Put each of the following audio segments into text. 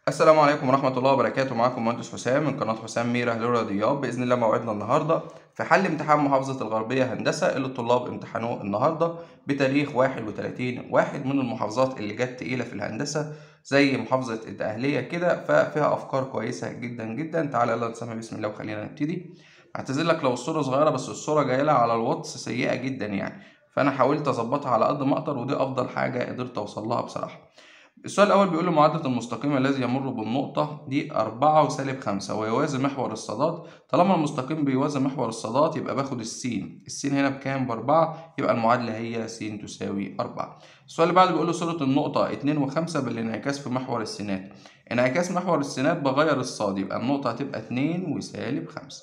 السلام عليكم ورحمة الله وبركاته معاكم مهندس حسام من قناة حسام ميرة للرياضيات بإذن الله موعدنا النهاردة في حل امتحان محافظة الغربية هندسة اللي الطلاب امتحنوه النهاردة بتاريخ 31 واحد من المحافظات اللي جت تقيلة في الهندسة زي محافظة الدقهلية كده ففيها أفكار كويسة جدا جدا تعالى يلا نسمي بسم الله وخلينا نبتدي اعتذر لك لو الصورة صغيرة بس الصورة جاية لها على الواتس سيئة جدا يعني فأنا حاولت أظبطها على قد ما أقدر ودي أفضل حاجة قدرت أوصل لها بصراحة السؤال الأول بيقول له معادلة المستقيم الذي يمر بالنقطة دي أربعة وسالب خمسة ويوازي محور الصادات طالما المستقيم بيوازي محور الصادات يبقى باخد السين السين هنا بكام بأربعة يبقى المعادلة هي س تساوي أربعة السؤال اللي بعده بيقول له صورة النقطة اتنين وخمسة بالانعكاس في محور السينات انعكاس محور السينات بغير الصاد يبقى النقطة هتبقى اتنين وسالب خمسة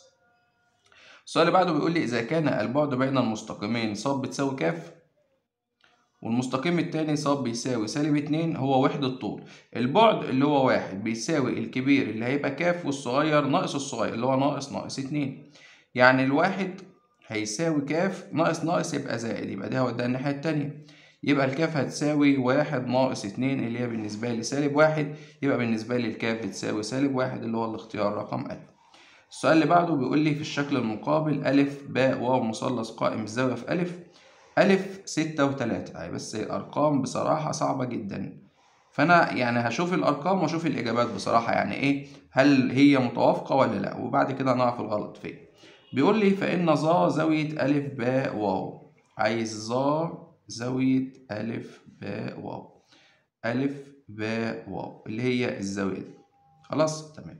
السؤال اللي بعده بيقول لي إذا كان البعد بين المستقيمين صاد بتساوي كاف والمستقيم التاني صاد بيساوي سالب اتنين هو وحدة طول البعد اللي هو واحد بيساوي الكبير اللي هيبقى كاف والصغير ناقص الصغير اللي هو ناقص ناقص اتنين يعني الواحد هيساوي كاف ناقص ناقص يبقى زائد يبقى ده هوديها الناحية التانية يبقى الكاف هتساوي واحد ناقص اتنين اللي هي بالنسبة لي سالب واحد يبقى بالنسبة لي الكاف بتساوي سالب واحد اللي هو الاختيار رقم ألف السؤال اللي بعده بيقول لي في الشكل المقابل ألف باء واو مثلث قائم الزاوية في ألف ألف ستة وتلاتة أهي بس الأرقام بصراحة صعبة جدا فأنا يعني هشوف الأرقام وأشوف الإجابات بصراحة يعني إيه هل هي متوافقة ولا لأ وبعد كده هنعرف الغلط فين بيقول لي فإن ظا زاوية ألف باء واو عايز ظا زاوية ألف باء واو ألف باء واو اللي هي الزاوية دي خلاص تمام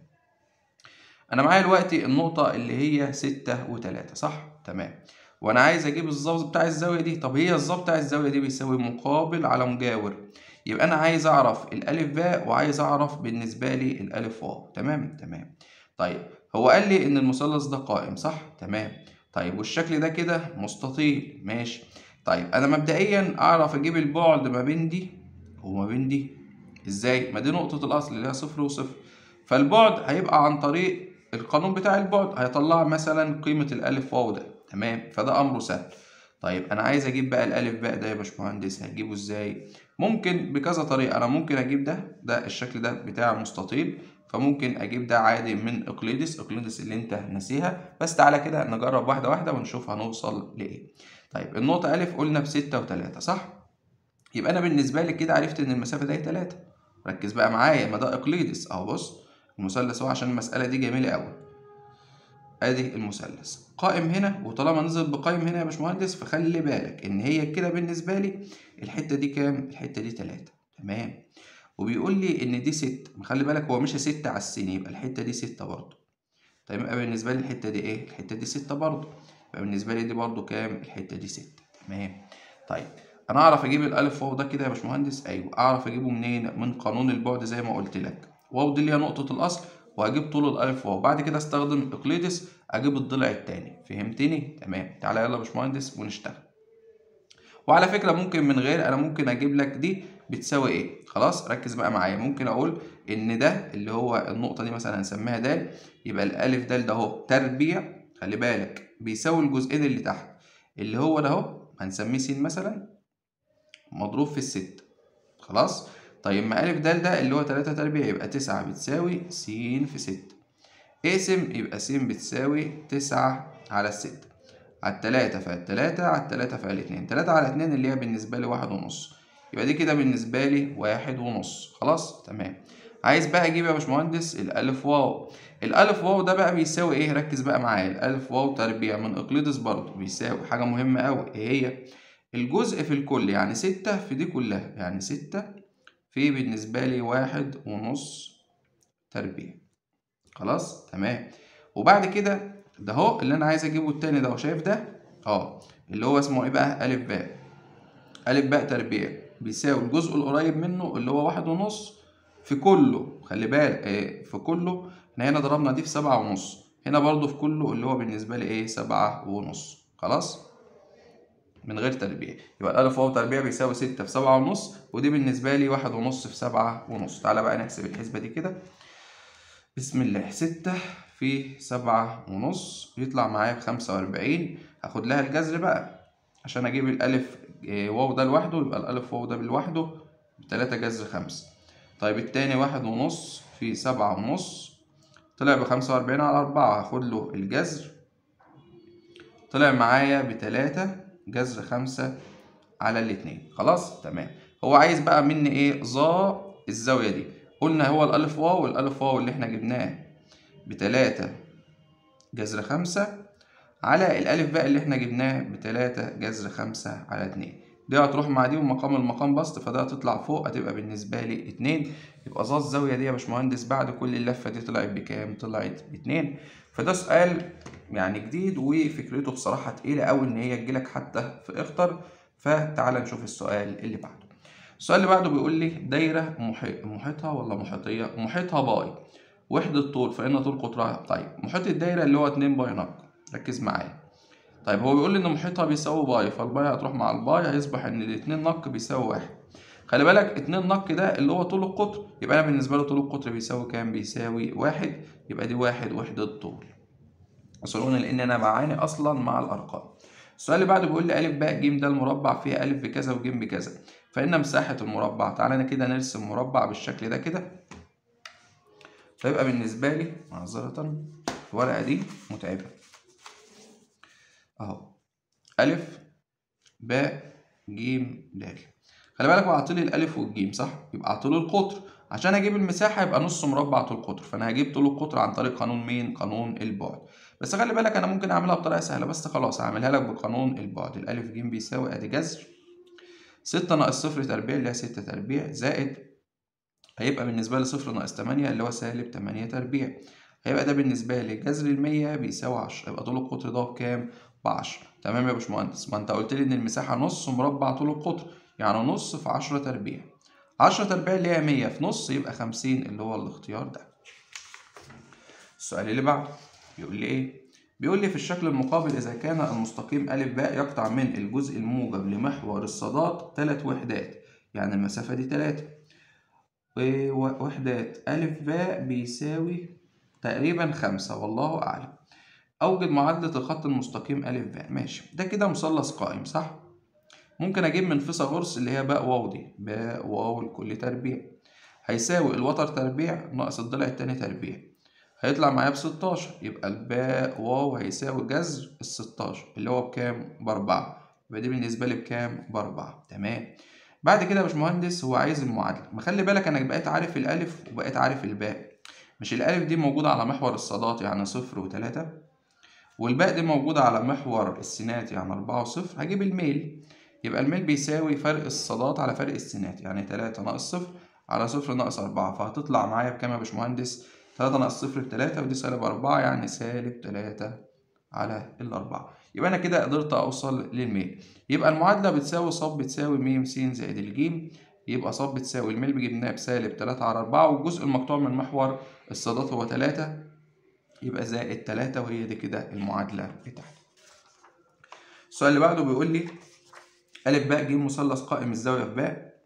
أنا معايا دلوقتي النقطة اللي هي ستة وتلاتة صح تمام وانا عايز اجيب الظابط بتاع الزاويه دي طب هي الظابط بتاع الزاويه دي بيساوي مقابل على مجاور يبقى انا عايز اعرف الالف باء وعايز اعرف بالنسبه لي الالف واو تمام تمام طيب هو قال لي ان المثلث ده قائم صح تمام طيب والشكل ده كده مستطيل ماشي طيب انا مبدئيا اعرف اجيب البعد ما بين دي وما بين دي ازاي ما دي نقطه الاصل اللي هي صفر وصفر فالبعد هيبقى عن طريق القانون بتاع البعد هيطلع مثلا قيمه الالف واو ده تمام فده امره سهل طيب انا عايز اجيب بقى الالف باء ده يا باشمهندس هجيبه ازاي ممكن بكذا طريقه انا ممكن اجيب ده ده الشكل ده بتاع مستطيل فممكن اجيب ده عادي من اقليدس اقليدس اللي انت ناسيها بس تعالى كده نجرب واحده واحده ونشوف هنوصل لايه طيب النقطه الف قلنا بستة وتلاتة صح يبقى انا بالنسبه لي كده عرفت ان المسافه دي تلاتة ركز بقى معايا ما ده اقليدس اهو بص المثلث اهو عشان المساله دي جميله قوي ادي المثلث قائم هنا وطالما نزل بقائم هنا يا باشمهندس فخلي بالك ان هي كده بالنسبه لي الحته دي كام الحته دي تلاتة تمام وبيقول لي ان دي ستة خلي بالك هو مشى ستة على السين يبقى الحته دي ستة برضه طيب يبقى بالنسبه لي الحته دي ايه الحته دي ستة برضه يبقى بالنسبه لي دي برضه كام الحته دي ستة تمام طيب انا اعرف اجيب الالف واو ده كده يا باشمهندس ايوه اعرف اجيبه منين من قانون البعد زي ما قلت لك واو دي اللي هي نقطه الاصل وهجيب طول الالف واو بعد كده استخدم اقليدس اجيب الضلع التاني فهمتني تمام تعالى يلا يا باشمهندس ونشتغل وعلى فكره ممكن من غير انا ممكن اجيب لك دي بتساوي ايه خلاص ركز بقى معايا ممكن اقول ان ده اللي هو النقطه دي مثلا هنسميها د يبقى الالف د ده اهو تربيع خلي بالك بيساوي الجزئين اللي تحت اللي هو ده اهو هنسميه س مثلا مضروب في الست خلاص طيب ما ألف د ده اللي هو تلاتة تربيع يبقى تسعة بتساوي س في ستة اقسم يبقى س بتساوي تسعة على الستة على التلاتة فعلى التلاتة على التلاتة فعلى الاتنين تلاتة على اتنين اللي هي بالنسبة لي واحد ونص يبقى دي كده بالنسبة لي واحد ونص خلاص تمام عايز بقى اجيب يا باشمهندس الألف واو الألف واو ده بقى بيساوي ايه ركز بقى معايا الألف واو تربيع من إقليدس برضه بيساوي حاجة مهمة أوي ايه هي الجزء في الكل يعني ستة في دي كلها يعني ستة في بالنسبة لي واحد ونص تربيع خلاص تمام وبعد كده ده اهو اللي انا عايز اجيبه التاني ده شايف ده اه اللي هو اسمه ايه بقى الف باء الف باء تربيع بيساوي الجزء القريب منه اللي هو واحد ونص في كله خلي بالك إيه في كله احنا هنا ضربنا دي في سبعة ونص هنا برضو في كله اللي هو بالنسبة لي ايه سبعة ونص خلاص من غير تربيع يبقى الألف واو تربيع بيساوي ستة في سبعة ونص ودي بالنسبة لي واحد ونص في سبعة ونص تعالى بقى نحسب الحسبة دي كده بسم الله ستة في سبعة ونص يطلع معايا بخمسة وأربعين هاخد لها الجذر بقى عشان أجيب الألف واو ده لوحده يبقى الألف واو ده لوحده بتلاتة جذر خمسة طيب التاني واحد ونص في سبعة ونص طلع بخمسة وأربعين على أربعة هاخد له الجذر طلع معايا بتلاتة جذر خمسة على الاتنين خلاص تمام هو عايز بقى مني ايه ظا الزاوية دي قلنا هو الألف واو والألف واو اللي احنا جبناه بتلاتة جذر خمسة على الألف بقى اللي احنا جبناه بتلاتة جذر خمسة على اتنين دي هتروح مع دي ومقام المقام بسط فده هتطلع فوق هتبقى بالنسبة لي اتنين يبقى ظا الزاوية دي يا باشمهندس بعد كل اللفة دي طلعت بكام؟ طلعت باتنين فده سؤال يعني جديد وفكرته بصراحة تقيلة أوي إن هي تجيلك حتى في اختر فتعال نشوف السؤال اللي بعده السؤال اللي بعده بيقول لي دايرة محي... محيطها ولا محيطية؟ محيطها باي وحدة طول فإن طول قطرها طيب محيط الدايرة اللي هو اتنين باي نق ركز معايا طيب هو بيقول لي إن محيطها بيساوي باي فالباي هتروح مع الباي هيصبح إن الاتنين نق بيساوي واحد خلي بالك اتنين نق ده اللي هو طول القطر يبقى أنا بالنسبة لي طول القطر بيساوي كام؟ بيساوي واحد يبقى دي واحد وحدة طول وصلونا لأن أنا بعاني أصلا مع الأرقام السؤال اللي بعده بيقول لي أ ب ج ده المربع فيه أ بكذا وج بكذا فإن مساحة المربع تعالى أنا كده نرسم مربع بالشكل ده كده فيبقى بالنسبة لي معذرة الورقة دي متعبة أهو أ ب ج د خلي بالك هو عاطلي الألف والجيم صح؟ يبقى عاطلي القطر عشان أجيب المساحة يبقى نص مربع طول القطر فأنا هجيب طول القطر عن طريق قانون مين؟ قانون البعد بس خلي بالك أنا ممكن أعملها بطريقة سهلة بس خلاص هعملها لك بقانون البعد الألف ج بيساوي أدي جذر ستة ناقص صفر تربيع اللي هي ستة تربيع زائد هيبقى بالنسبة لي صفر ناقص تمانية اللي هو سالب تمانية تربيع هيبقى ده بالنسبة لي جذر المية بيساوي عشرة يبقى طول القطر ده بكام؟ بعشرة تمام يا باشمهندس ما أنت قلت لي إن المساحة نص مربع طول القطر يعني نص في عشرة تربيع عشرة تربيع اللي هي مية في نص يبقى خمسين اللي هو الاختيار ده السؤال اللي بعده بيقول لي إيه؟ بيقول لي في الشكل المقابل إذا كان المستقيم أ ب يقطع من الجزء الموجب لمحور الصادات ثلاث وحدات يعني المسافة دي تلاتة ووحدات أ ب بيساوي تقريبا خمسة والله أعلم أوجد معادلة الخط المستقيم أ ب ماشي ده كده مثلث قائم صح؟ ممكن أجيب من فيثاغورس اللي هي باء واو دي باء واو لكل تربيع هيساوي الوتر تربيع ناقص الضلع التاني تربيع هيطلع معايا بستاشر يبقى الباء واو هيساوي جذر الستاشر اللي هو بكام؟ بأربعة يبقى دي بالنسبة لي بكام؟ بأربعة تمام بعد كده يا باشمهندس هو عايز المعادلة ما خلي بالك أنا بقيت عارف الألف وبقيت عارف الباء مش الألف دي موجودة على محور الصادات يعني صفر وتلاتة والباء دي موجودة على محور السينات يعني أربعة وصفر هجيب الميل يبقى الميل بيساوي فرق الصادات على فرق السينات يعني تلاتة ناقص صفر على صفر ناقص أربعة فهتطلع معايا بكام يا باشمهندس؟ تلاتة ناقص صفر بتلاتة ودي سالب أربعة يعني سالب تلاتة على الأربعة يبقى أنا كده قدرت أوصل للميل يبقى المعادلة بتساوي ص بتساوي م س زائد الجيم يبقى ص بتساوي الميل جبناه بسالب تلاتة على أربعة والجزء المقطوع من محور الصادات هو تلاتة يبقى زائد تلاتة وهي دي كده المعادلة بتاعتي السؤال اللي بعده بيقول لي أ ب ج مثلث قائم الزاوية في باء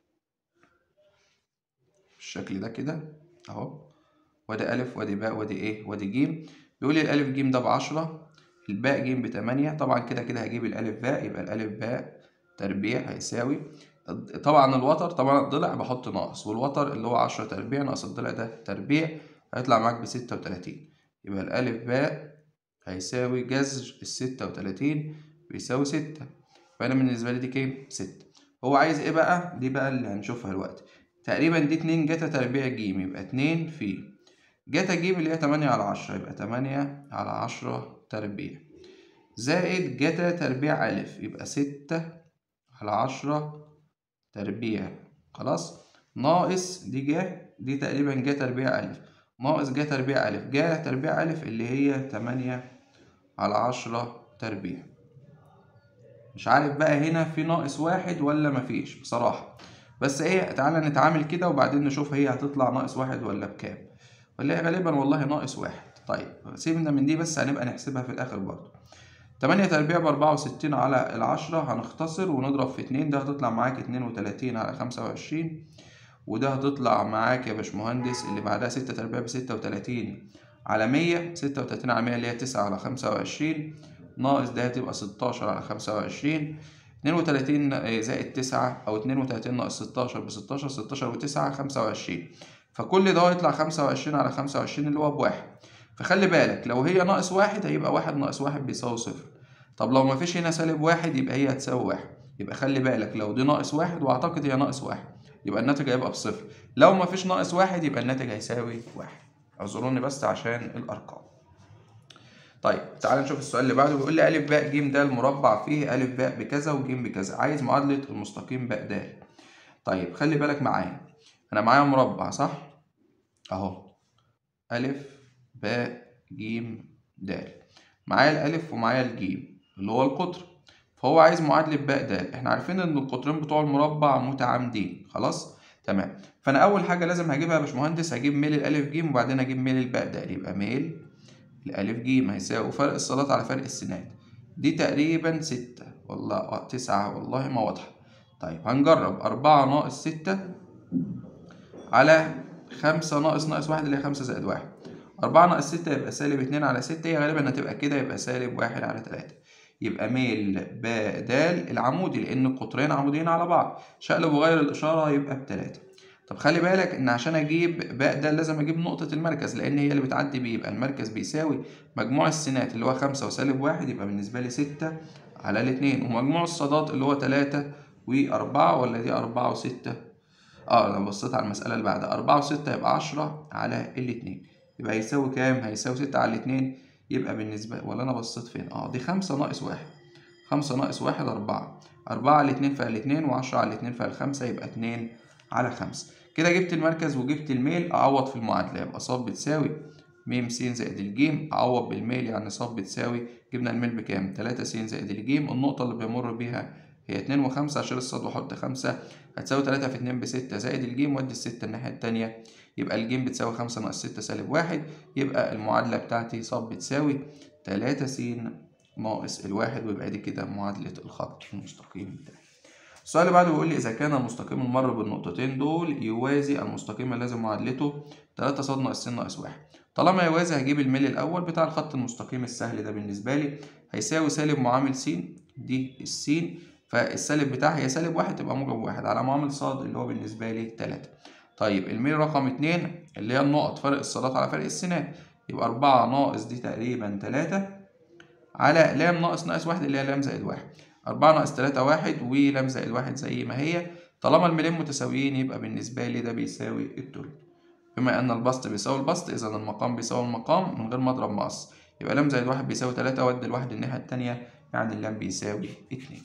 بالشكل ده كده أهو وادي ألف وادي باء وادي إيه وادي ج بيقول لي الألف ج ده بعشرة الباء ج بتمانية طبعا كده كده هجيب الألف باء يبقى الألف باء تربيع هيساوي طبعا الوتر طبعا الضلع بحط ناقص والوتر اللي هو عشرة تربيع ناقص الضلع ده تربيع هيطلع معاك بستة وتلاتين يبقى الألف باء هيساوي جذر الستة وتلاتين بيساوي ستة فأنا بالنسبة لي دي كام؟ ستة هو عايز إيه بقى؟ دي بقى اللي هنشوفها دلوقتي تقريبا دي اتنين جتا تربيع ج يبقى اتنين في جتا ج اللي هي تمانية على عشرة يبقى تمانية على عشرة تربيع زائد جتا تربيع ألف يبقى ستة على عشرة تربيع خلاص ناقص دي جا دي تقريبا جا تربيع ألف ناقص جا تربيع ألف جا تربيع ألف اللي هي تمانية على عشرة تربيع مش عارف بقى هنا في ناقص واحد ولا مفيش بصراحة بس ايه تعالى نتعامل كده وبعدين نشوف هي هتطلع ناقص واحد ولا بكام ولا هي غالبا والله ناقص واحد طيب سيبنا من دي بس هنبقى نحسبها في الآخر برضه تمانية تربيع بأربعة وستين على العشرة هنختصر ونضرب في اتنين ده هتطلع معاك اتنين وتلاتين على خمسة وعشرين وده هتطلع معاك يا باشمهندس اللي بعدها ستة تربيع بستة وتلاتين على مية ستة وتلاتين على مية اللي هي تسعة على خمسة وعشرين ناقص ده هتبقى ستاشر على خمسة وعشرين 32 زائد 9 أو 32 ناقص 16 ب 16 16 و9 25 فكل ده هيطلع 25 على 25 اللي هو بواحد فخلي بالك لو هي ناقص واحد هيبقى واحد ناقص واحد بيساوي صفر طب لو مفيش هنا سالب واحد يبقى هي هتساوي واحد يبقى خلي بالك لو دي ناقص واحد واعتقد هي ناقص واحد يبقى الناتج هيبقى بصفر لو مفيش ناقص واحد يبقى الناتج هيساوي واحد اعذروني بس عشان الارقام طيب تعال نشوف السؤال اللي بعده بيقول لي أ ب ج د مربع فيه أ ب بكذا وج بكذا عايز معادلة المستقيم ب د طيب خلي بالك معايا أنا معايا مربع صح؟ أهو أ ب ج د معايا الألف ومعايا الجيم اللي هو القطر فهو عايز معادلة ب د احنا عارفين إن القطرين بتوع المربع متعامدين خلاص؟ تمام فأنا أول حاجة لازم هجيبها يا باشمهندس هجيب ميل الألف ج وبعدين أجيب ميل الباء د يبقى ميل الألف ج هيساوي فرق الصادات على فرق السينات دي تقريبا ستة والله اه تسعة والله ما واضحة طيب هنجرب أربعة ناقص ستة على خمسة ناقص ناقص واحد اللي هي خمسة زائد واحد أربعة ناقص ستة يبقى سالب اتنين على ستة هي غالبا هتبقى كده يبقى سالب واحد على تلاتة يبقى ميل ب د العمودي لأن القطرين عموديين على بعض شقلب وغير الإشارة يبقى بتلاتة طب خلي بالك ان عشان اجيب باء ده لازم اجيب نقطة المركز لان هي اللي بتعدي بيه يبقى المركز بيساوي مجموع السينات اللي هو خمسة وسالب واحد يبقى بالنسبة لي ستة على الاتنين ومجموع الصادات اللي هو تلاتة وأربعة ولا دي أربعة وستة اه لو بصيت على المسألة اللي بعدها أربعة وستة يبقى عشرة على الاتنين يبقى هيساوي كام؟ هيساوي ستة على الاتنين يبقى بالنسبة ولا أنا بصيت فين؟ اه دي خمسة ناقص واحد خمسة ناقص واحد أربعة أربعة على الاتنين فيها الاتنين وعشرة على الاتنين فيها الخمسة يبقى اتنين على خمسة كده جبت المركز وجبت الميل أعوض في المعادلة يبقى ص بتساوي م س زائد الجيم أعوض بالميل يعني ص بتساوي جبنا الميل بكام؟ تلاتة س زائد الجيم النقطة اللي بيمر بيها هي اتنين وخمسة أشيل الصاد وأحط خمسة هتساوي تلاتة في اتنين بستة زائد الجيم وأدي الستة الناحية التانية يبقى الجيم بتساوي خمسة ناقص ستة سالب واحد يبقى المعادلة بتاعتي ص بتساوي تلاتة س ناقص الواحد ويبقى دي كده معادلة الخط المستقيم بتاعي. السؤال اللي بعده بيقول لي إذا كان المستقيم المر بالنقطتين دول يوازي المستقيم الذي معادلته تلاتة ص ناقص س ناقص واحد طالما يوازي هجيب الميل الأول بتاع الخط المستقيم السهل ده بالنسبة لي هيساوي سالب معامل س دي السين فالسالب بتاعها هي سالب واحد تبقى موجب واحد على معامل ص اللي هو بالنسبة لي تلاتة طيب الميل رقم اتنين اللي هي النقط فرق الصادات على فرق السينات يبقى أربعة ناقص دي تقريبا تلاتة على لام ناقص ناقص واحد اللي هي لام زائد واحد أربعة ناقص تلاتة واحد ولام زائد واحد زي ما هي طالما الميلين متساويين يبقى بالنسبة لي ده بيساوي التلت بما أن البسط بيساوي البسط إذا المقام بيساوي المقام من غير ما أضرب مقص يبقى لام زائد واحد بيساوي تلاتة وأدي الواحد الناحية التانية يعني اللام بيساوي اتنين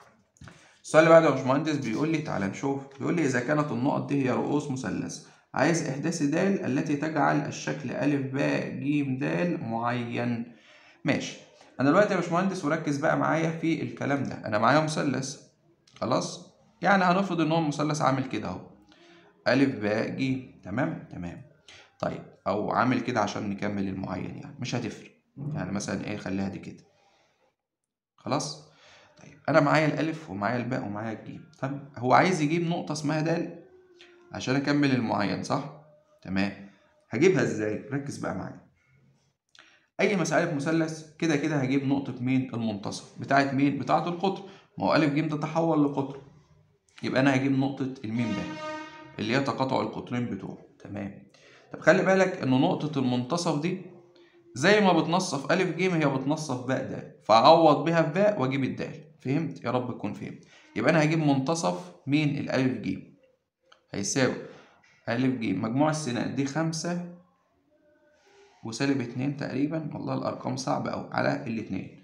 السؤال اللي بعده يا باشمهندس بيقول لي تعالى نشوف بيقول لي إذا كانت النقط دي هي رؤوس مثلث عايز إحداث د التي تجعل الشكل أ ب ج د معين ماشي انا دلوقتي يا باشمهندس وركز بقى معايا في الكلام ده انا معايا مثلث خلاص يعني هنفرض ان هو مثلث عامل كده اهو ا ب ج تمام تمام طيب او عامل كده عشان نكمل المعين يعني مش هتفرق يعني مثلا ايه خليها دي كده خلاص طيب انا معايا الالف ومعايا الباء ومعايا الجيم طب هو عايز يجيب نقطه اسمها د عشان اكمل المعين صح تمام هجيبها ازاي ركز بقى معايا اي مساله مثلث كده كده هجيب نقطه مين المنتصف بتاعه مين بتاعه القطر ما هو ا ج ده تحول لقطر يبقى انا هجيب نقطه الميم ده اللي هي تقاطع القطرين بتوعه تمام طب خلي بالك ان نقطه المنتصف دي زي ما بتنصف ا ج هي بتنصف باء د فاعوض بها في باء واجيب الدال فهمت يا رب تكون فهمت يبقى انا هجيب منتصف مين الالف ج هيساوي ا ج مجموع السينات دي خمسة وسالب اتنين تقريبا والله الأرقام صعبة أوي على الاتنين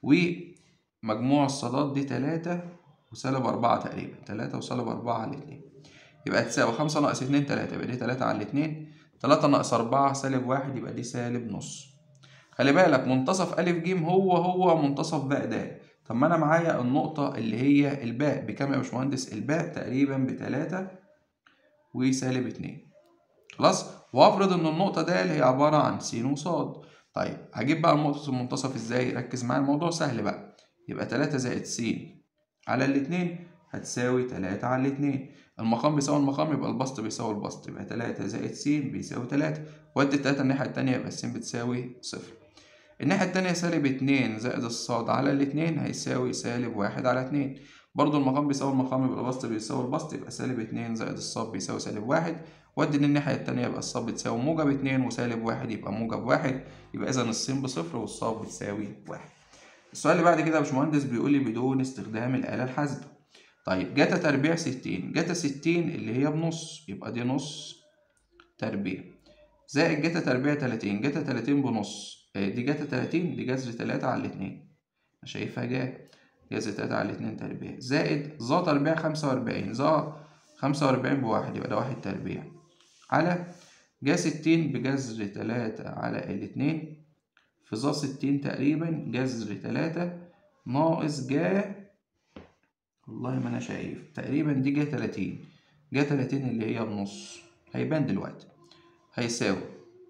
ومجموع الصادات دي تلاتة وسالب أربعة تقريبا تلاتة وسالب أربعة على الاتنين يبقى تساوي خمسة ناقص اتنين تلاتة يبقى دي تلاتة على الاتنين تلاتة ناقص أربعة سالب واحد يبقى دي سالب نص خلي بالك منتصف أ ج هو هو منتصف باء د طب ما أنا معايا النقطة اللي هي الباء بكام يا باشمهندس الباء تقريبا بتلاتة وسالب اتنين خلاص وافرض ان النقطة د هي عبارة عن س وص طيب هجيب بقى نقطة المنتصف ازاي ركز معايا الموضوع سهل بقى يبقى تلاتة زائد س على الاتنين هتساوي تلاتة على الاتنين المقام بيساوي المقام يبقى البسط بيساوي البسط يبقى تلاتة زائد س بيساوي تلاتة وادي التلاتة الناحية التانية يبقى س بتساوي صفر الناحية التانية سالب اتنين زائد الصاد على الاتنين هيساوي سالب واحد على اتنين برضو المقام بيساوي المقام يبقى البسط بيساوي البسط يبقى سالب اتنين زائد الصاد بيساوي سالب واحد ودي الناحية التانية يبقى الصاد بتساوي موجب اتنين وسالب واحد يبقى موجب واحد يبقى إذا السين بصفر والصاد بتساوي واحد السؤال اللي بعد كده يا باشمهندس بيقول لي بدون استخدام الآلة الحاسبة طيب جتا تربيع ستين جتا ستين اللي هي بنص يبقى دي نص تربيع زائد جتا تربيع تلاتين جتا تلاتين بنص دي جتا تلاتين دي جذر تلاتة على الاتنين أنا شايفها جا جذر تلاتة على الاتنين تربيع زائد ظا تربيع خمسة وأربعين ظا خمسة وأربعين بواحد يبقى ده واحد تربيع على جا ستين بجذر تلاتة على الاتنين في ظا ستين تقريبا جذر تلاتة ناقص جا والله ما أنا شايف تقريبا دي جا تلاتين جا تلاتين اللي هي بنص هيبان دلوقتي هيساوي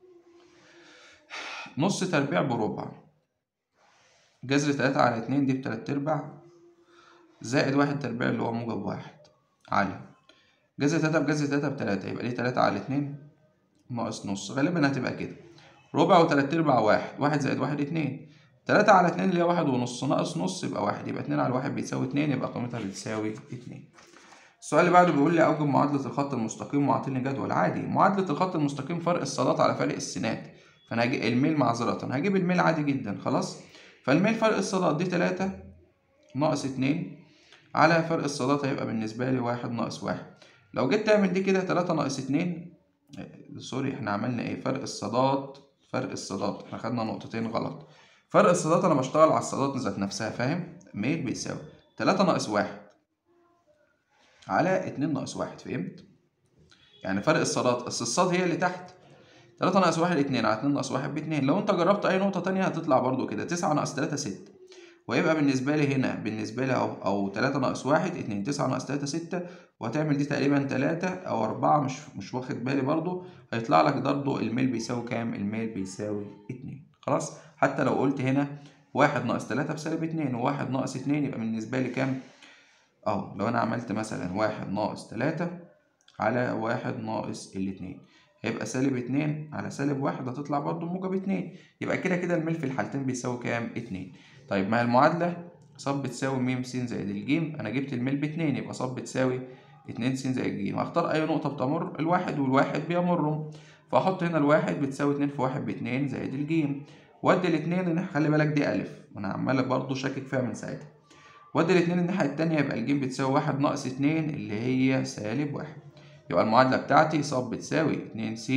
نص تربيع بربع جذر تلاتة على اتنين دي بتلات أرباع زائد واحد تربيع اللي هو موجب واحد على جذر تلاتة بجذر تلاتة بتلاتة يبقى دي تلاتة على اتنين ناقص نص غالبا هتبقى كده ربع وتلات أرباع واحد واحد زائد واحد اتنين تلاتة على اتنين اللي هي واحد ونص ناقص نص يبقى واحد يبقى اتنين على واحد بيساوي اتنين يبقى قيمتها بتساوي اتنين السؤال اللي بعده بيقول لي أوجد معادلة الخط المستقيم وأعطيني جدول عادي معادلة الخط المستقيم فرق الصادات على فرق السينات فأنا هجيب الميل معذرة هجيب الميل عادي جدا خلاص فالميل فرق الصادات دي تلاتة ناقص اتنين على فرق الصادات هيبقى بالنسبة لي واحد ناقص واحد لو جيت تعمل دي كده تلاتة ناقص اتنين سوري احنا عملنا ايه فرق الصادات فرق الصادات احنا خدنا نقطتين غلط فرق الصادات انا بشتغل على الصادات ذات نفسها فاهم ميل بيساوي تلاتة ناقص واحد على اتنين ناقص واحد فهمت يعني فرق الصادات بس الصاد هي اللي تحت تلاتة ناقص واحد اتنين على اتنين ناقص واحد باتنين لو انت جربت اي نقطة تانية هتطلع برضو كده تسعة ناقص تلاتة ستة ويبقى بالنسبة لي هنا بالنسبة لي أو أو تلاتة ناقص واحد اتنين تسعة ناقص تلاتة ستة وهتعمل دي تقريبا تلاتة أو أربعة مش مش واخد بالي برضو هيطلع لك برضو الميل بيساوي كام؟ الميل بيساوي اتنين خلاص حتى لو قلت هنا واحد ناقص تلاتة بسالب اتنين وواحد ناقص اتنين يبقى بالنسبة لي كام؟ أهو لو أنا عملت مثلا واحد ناقص تلاتة على واحد ناقص الاتنين هيبقى سالب اتنين على سالب واحد هتطلع برضو موجب اتنين يبقى كده كده الميل في الحالتين بيساوي كام؟ اتنين طيب ما المعادلة ص بتساوي م س زائد الجيم أنا جبت الميل باتنين يبقى ص بتساوي اتنين س زائد الجيم هختار أي نقطة بتمر الواحد والواحد بيمروا فأحط هنا الواحد بتساوي اتنين في واحد باتنين زائد الجيم وأدي الاتنين خلي بالك دي ألف أنا عمال برضه شاكك فيها من ساعتها وأدي الاتنين الناحية التانية يبقى الجيم بتساوي واحد ناقص اتنين اللي هي سالب واحد يبقى المعادلة بتاعتي ص بتساوي اتنين س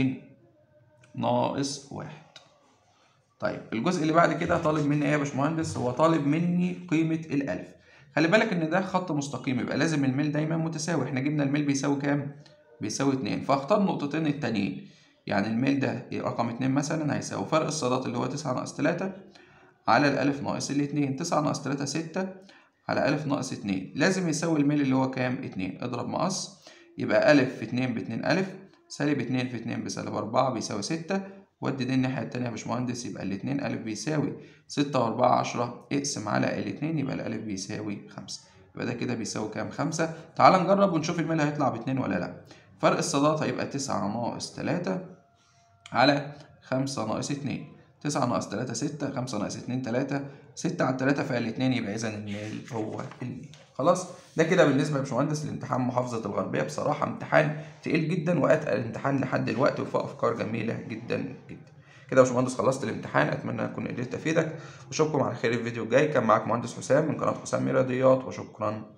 ناقص واحد طيب الجزء اللي بعد كده طالب مني ايه يا باشمهندس هو طالب مني قيمة الألف خلي بالك إن ده خط مستقيم يبقى لازم الميل دايما متساوي احنا جبنا الميل بيساوي كام؟ بيساوي اتنين فاختار نقطتين التانيين يعني الميل ده رقم اتنين مثلا هيساوي فرق الصادات اللي هو تسعة ناقص تلاتة على الألف ناقص الاتنين تسعة ناقص تلاتة ستة على ألف ناقص اتنين لازم يساوي الميل اللي هو كام؟ اتنين اضرب مقص يبقى ألف في اتنين باتنين ألف سالب اتنين في اتنين بسالب أربعة بيساوي ستة ودي دي الناحية التانية يا باشمهندس يبقى الاتنين ألف بيساوي ستة وأربعة عشرة اقسم على الاتنين يبقى الألف بيساوي خمسة يبقى ده كده بيساوي كام خمسة تعال نجرب ونشوف الميل هيطلع باتنين ولا لأ فرق الصادات هيبقى تسعة ناقص تلاتة على خمسة ناقص اتنين تسعة ناقص تلاتة ستة خمسة ناقص اتنين تلاتة ستة على تلاتة فالاتنين يبقى إذا الميل هو الميل خلاص ده كده بالنسبه يا باشمهندس لامتحان محافظه الغربيه بصراحه امتحان تقيل جدا واتقل امتحان لحد دلوقتي وفيه افكار جميله جدا جدا كده يا باشمهندس خلصت الامتحان اتمنى اكون قدرت افيدك واشوفكم على خير الفيديو الجاي كان معاك مهندس حسام من قناه حسام رياضيات وشكرا